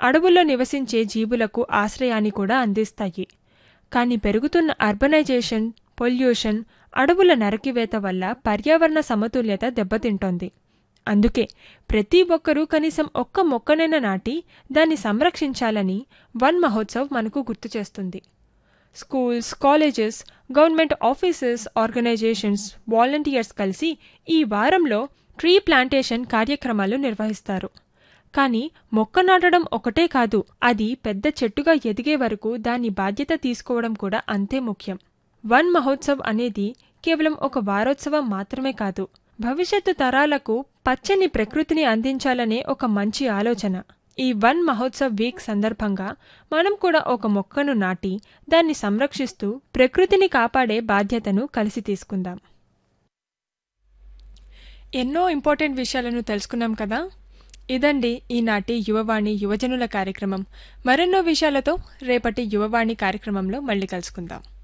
అడవుల్లో నివసించే జీవులకు ఆశ్రయాన్ని కూడా అందిస్తాయి కానీ పెరుగుతున్న అర్బనైజేషన్ పొల్యూషన్ అడవుల నరకివేత వల్ల పర్యావరణ సమతుల్యత దెబ్బతింటోంది అందుకే ప్రతి ఒక్కరూ కనీసం ఒక్క మొక్కనైనా నాటి దాన్ని సంరక్షించాలని వన్ మహోత్సవ్ మనకు గుర్తు చేస్తుంది schools colleges government offices organisations volunteers కలిసి ఈ వారంలో ట్రీ ప్లాంటేషన్ కార్యక్రమాలు నిర్వహిస్తారు కానీ మొక్క నాటడం ఒకటే కాదు అది పెద్ద చెట్టుగా ఎదిగే వరకు దాని బాధ్యత తీసుకోవడం కూడా అంతే ముఖ్యం వన్ మహోత్సవ్ అనేది కేవలం ఒక వారోత్సవం మాత్రమే కాదు భవిష్యత్తు తరాలకు పచ్చని ప్రకృతిని అందించాలనే ఒక మంచి ఆలోచన ఈ వన్ మహోత్సవ్ వీక్ సందర్భంగా మనం కూడా ఒక మొక్కను నాటి దాన్ని సంరక్షిస్తూ ప్రకృతిని కాపాడే బాధ్యతను కలిసి తీసుకుందాం ఎన్నో ఇంపార్టెంట్ విషయాలను తెలుసుకున్నాం కదా ఇదండి ఈనాటి యువవాణి యువజనుల కార్యక్రమం మరెన్నో విషయాలతో రేపటి యువవాణి కార్యక్రమంలో మళ్ళీ కలుసుకుందాం